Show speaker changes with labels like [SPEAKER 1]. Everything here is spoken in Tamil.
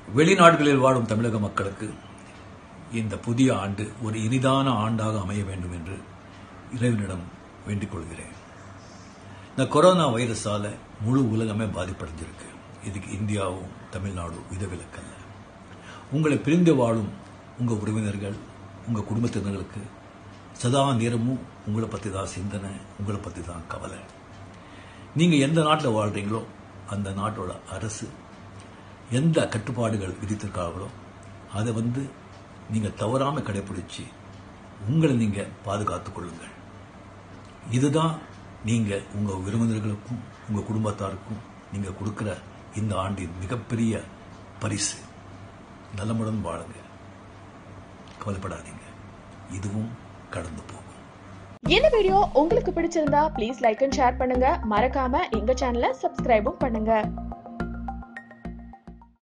[SPEAKER 1] வெளிநாடுகளில் வாழும் தமிழக மக்களுக்கு இந்த புதிய ஆண்டு ஒரு இனிதான ஆண்டாக அமைய வேண்டும் என்று இறைவனிடம் வேண்டிக் கொள்கிறேன் இந்த கொரோனா வைரஸால முழு உலகமே பாதிப்படைஞ்சிருக்கு இதுக்கு இந்தியாவும் தமிழ்நாடும் விதவிலக்கல்ல உங்களை பிரிந்து வாழும் உங்க உறவினர்கள் உங்க குடும்பத்தினர்களுக்கு சதா நேரமும் உங்களை பத்தி தான் சிந்தனை உங்களை பத்தி தான் கவலை நீங்க எந்த நாட்டில் வாழ்றீங்களோ அந்த நாட்டோட அரசு எந்த கட்டுப்பாடுகள் விதித்திருக்காங்களோ அதை வந்து நீங்க தவறாம கடைபிடிச்சு உங்களை நீங்க பாதுகாத்துக் கொள்ளுங்கள் இதுதான் நீங்க உங்க விருந்தினர்களுக்கும் உங்க குடும்பத்தாருக்கும் நீங்க கொடுக்கிற இந்த ஆண்டின் மிகப்பெரிய பரிசு நலமுடன் வாழுங்க கவலைப்படாதீங்க இதுவும் கடந்து போகும்
[SPEAKER 2] இந்த வீடியோ உங்களுக்கு பிடிச்சிருந்தா ப்ளீஸ் லைக் அண்ட் ஷேர் பண்ணுங்க மறக்காம எங்க சேனலை சப்ஸ்கிரைபும் பண்ணுங்க